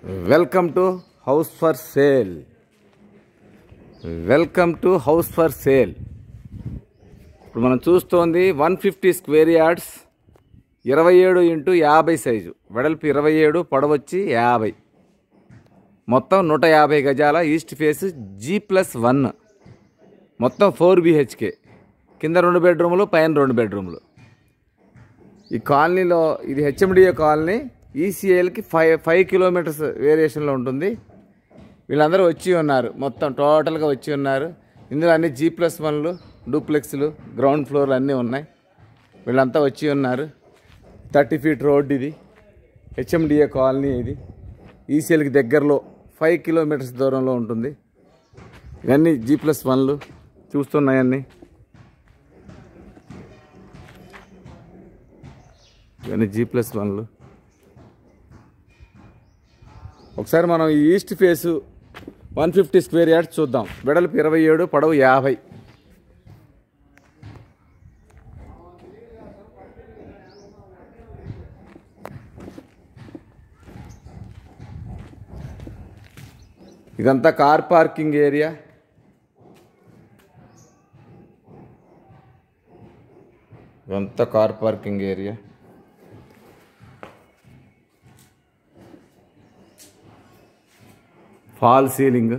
welcome to house for sale welcome to house for sale ఇప్పుడు మనం చూస్తోంది one fifty square yards ఇరవై ఏడు ఇంటూ యాభై సైజు వెడల్పు ఇరవై ఏడు పొడవచ్చి యాభై మొత్తం నూట యాభై గజాల east face G plus one మొత్తం ఫోర్ బిహెచ్కే కింద రెండు బెడ్రూములు పైన రెండు బెడ్రూములు ఈ కాలనీలో ఇది హెచ్ఎండిఏ కాలనీ ఈసీఐలకి ఫైవ్ ఫైవ్ కిలోమీటర్స్ వేరియేషన్లో ఉంటుంది వీళ్ళందరూ వచ్చి ఉన్నారు మొత్తం టోటల్గా వచ్చి ఉన్నారు ఇందులో అన్ని జీ ప్లస్ వన్లు డూప్లెక్స్లు గ్రౌండ్ ఫ్లోర్లు అన్నీ ఉన్నాయి వీళ్ళంతా వచ్చి ఉన్నారు థర్టీ ఫీట్ రోడ్ ఇది హెచ్ఎండిఏ కాలనీ ఇది ఈసీఎల్కి దగ్గరలో ఫైవ్ కిలోమీటర్స్ దూరంలో ఉంటుంది ఇవన్నీ జీ ప్లస్ వన్లు చూస్తున్నాయన్నీ ఇవన్నీ జీ ప్లస్ వన్లు ఒకసారి మనం ఈ east face one fifty square yards చూద్దాం వెడల్పు ఇరవై ఏడు పొడవు యాభై ఇదంతా కార్ పార్కింగ్ ఏరియా ఇదంతా car parking area fall ceiling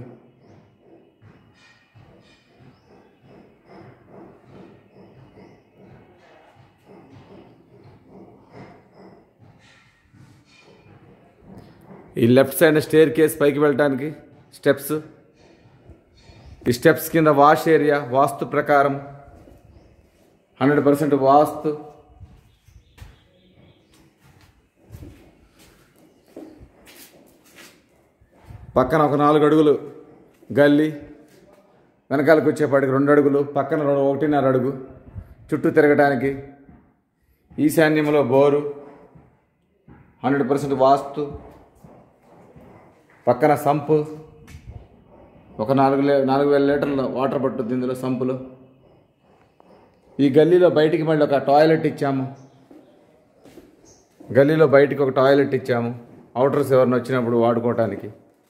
ఈ లెఫ్ట్ సైడ్ స్టేర్ కేస్ పైకి వెళ్ళటానికి స్టెప్స్ ఈ స్టెప్స్ కింద వాష్ ఏరియా వాస్తు ప్రకారం హండ్రెడ్ పర్సెంట్ వాస్తు పక్కన ఒక నాలుగు అడుగులు గల్లీ వెనకాలకు వచ్చేపాటికి రెండు అడుగులు పక్కన రెండు ఒకటిన్నర అడుగు చుట్టూ తిరగటానికి ఈశాన్యంలో బోరు హండ్రెడ్ పర్సెంట్ వాస్తు పక్కన సంపు ఒక నాలుగు లే నాలుగు వేల లీటర్ల వాటర్ పట్టుద్ది ఇందులో సంపులో ఈ గల్లీలో బయటికి మళ్ళీ ఒక టాయిలెట్ ఇచ్చాము గల్లీలో బయటికి ఒక టాయిలెట్ ఇచ్చాము అవుటర్స్ ఎవరిని వచ్చినప్పుడు వాడుకోవటానికి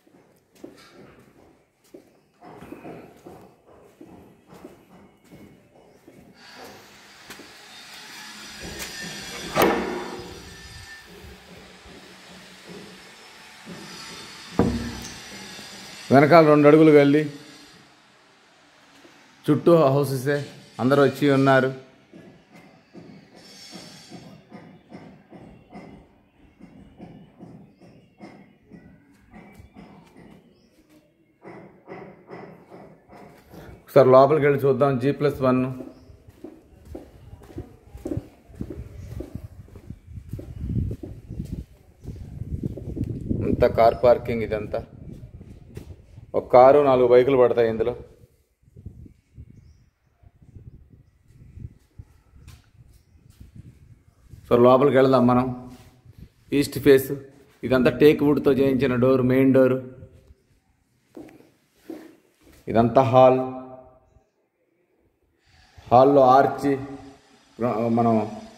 వెనకాల రెండు అడుగులు వెళ్ళి చుట్టూ హౌసెసే అందరూ వచ్చి ఉన్నారు ఒకసారి లోపలికి వెళ్ళి చూద్దాం జీ ప్లస్ వన్ అంతా కార్ పార్కింగ్ ఇదంతా ఒక కారు నాలుగు బైకులు పడతాయి ఇందులో సో లోపలికి వెళ్దాం మనం ఈస్ట్ ఫేస్ ఇదంతా టేక్ వుడ్తో చేయించిన డోర్ మెయిన్ డోర్ ఇదంతా హాల్ హాల్లో ఆర్చి మనం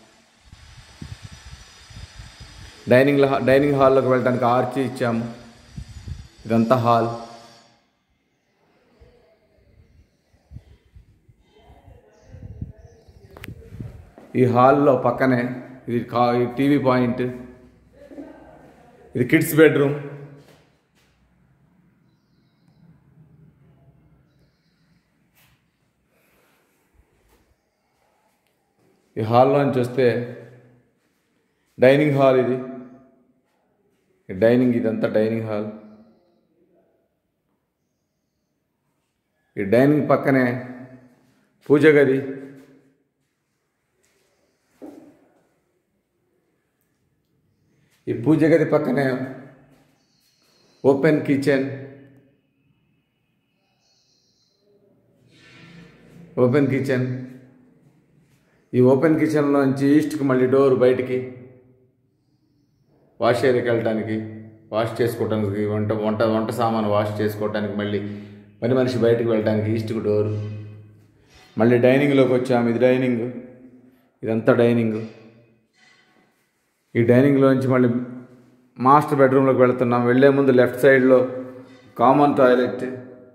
డైనింగ్ డైనింగ్ హాల్లోకి వెళ్ళడానికి ఆర్చి ఇచ్చాము ఇదంతా హాల్ ఈ హాల్లో పక్కనే ఇది కా ఈ టీవీ పాయింట్ ఇది కిడ్స్ బెడ్రూమ్ ఈ హాల్లోంచి వస్తే డైనింగ్ హాల్ ఇది ఈ డైనింగ్ ఇదంతా డైనింగ్ హాల్ ఈ డైనింగ్ పక్కనే పూజ గది ఈ పూజ గది పక్కనే ఓపెన్ కిచెన్ ఓపెన్ కిచెన్ ఈ ఓపెన్ కిచెన్లోంచి ఈస్ట్కి మళ్ళీ డోర్ బయటికి వాష్ ఏరియాకి వెళ్ళడానికి వాష్ చేసుకోవడానికి వంట వంట వంట సామాను వాష్ చేసుకోవడానికి మళ్ళీ పని మనిషి బయటికి వెళ్ళడానికి ఈస్ట్కి డోర్ మళ్ళీ డైనింగ్లోకి వచ్చాము ఇది డైనింగ్ ఇదంతా డైనింగ్ ఈ డైనింగ్లోంచి మళ్ళీ మాస్టర్ బెడ్రూమ్లోకి వెళ్తున్నాం వెళ్ళే ముందు లెఫ్ట్ సైడ్లో కామన్ టాయిలెట్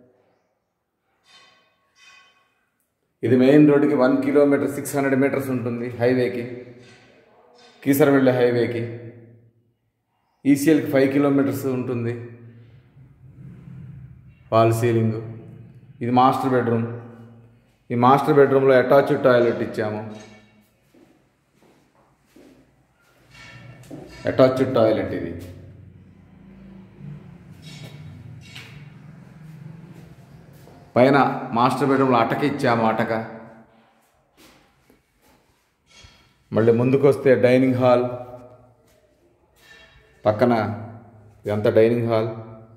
ఇది మెయిన్ రోడ్డుకి one kilometre six hundred metres ఉంటుంది హైవేకి కీసర వెళ్ళే హైవేకి ఈసీఎల్కి ఫైవ్ కిలోమీటర్స్ ఉంటుంది వాల్ సీలింగ్ ఇది మాస్టర్ బెడ్రూమ్ ఈ మాస్టర్ బెడ్రూమ్లో అటాచ్డ్ టాయిలెట్ ఇచ్చాము అటాచ్డ్ టాయిలెట్ ఇది పైన మాస్టర్ బెడ్రూమ్లో అటక ఇచ్చాము అటక మళ్ళీ ముందుకు వస్తే డైనింగ్ హాల్ పక్కన ఇదంతా డైనింగ్ హాల్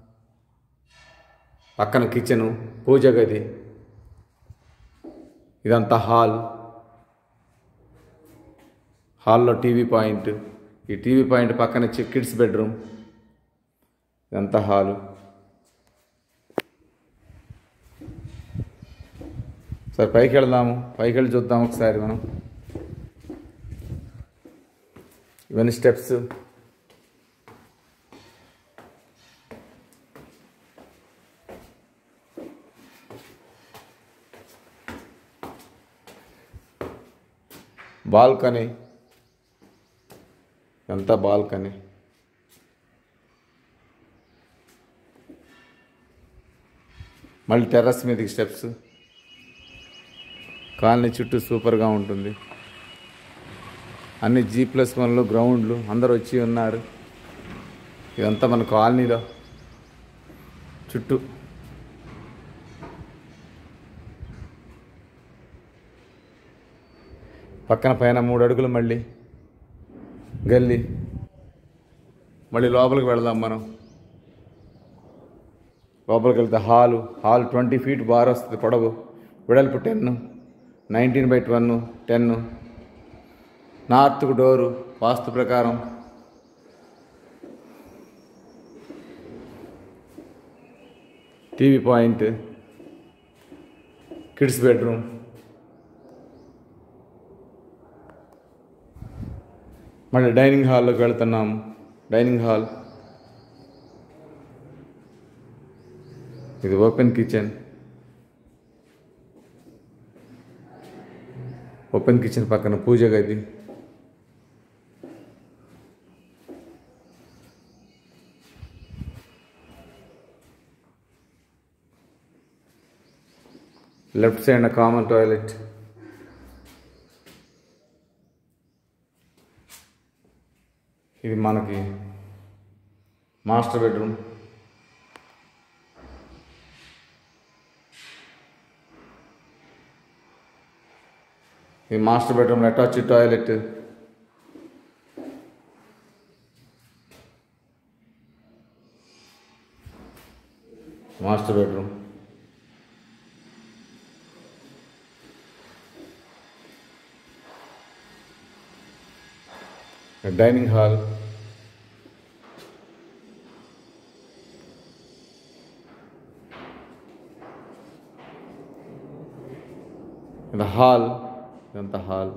పక్కన కిచెను పూజ గది ఇదంతా హాల్ హాల్లో టీవీ పాయింట్ ఈ టీవీ పాయింట్ పక్కన చి- కిడ్స్ బెడ్రూమ్ ఇదంతా హాలు సరే పైకి వెళ్దాము పైకి వెళ్ళి చూద్దాం ఒకసారి మనం ఇవన్నీ స్టెప్స్ బాల్కనీ ఎంత బాల్కనీ మళ్ళీ టెర్రస్ మీదకి స్టెప్స్ కాలనీ చుట్టూ సూపర్గా ఉంటుంది అన్ని జీ ప్లస్ వన్లు గ్రౌండ్లు అందరు వచ్చి ఉన్నారు ఇదంతా మన కాలనీలో చుట్టూ పక్కన పైన మూడు అడుగులు మళ్ళీ గల్లీ మళ్ళీ లోపలికి వెళదాం మనం లోపలికి వెళ్తే hall hall twenty feet bar వస్తుంది పొడవు వెడల్పు ten nineteen by twenty ten నార్త్కు డోరు వాస్తు ప్రకారం టీవీ పాయింట్ కిడ్స్ బెడ్రూమ్ మళ్ళీ డైనింగ్ హాల్లోకి వెళ్తున్నాం డైనింగ్ హాల్ ఇది ఓపెన్ కిచెన్ ఓపెన్ కిచెన్ పక్కన పూజ గది లెఫ్ట్ సైడ్ కామన్ టాయిలెట్ ఇది మనకి మాస్టర్ బెడ్రూమ్ ఈ master bedroom attach toilet master bedroom dining hall ఇది హాల్ ఇదంతా హాల్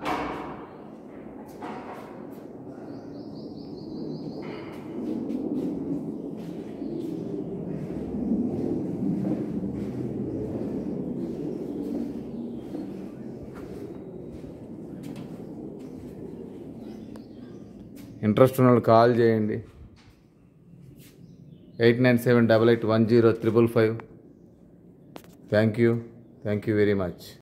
ఇంట్రెస్ట్ ఉన్న వాళ్ళు కాల్ చేయండి eight nine seven double eight one zero triple five thank you thank you very much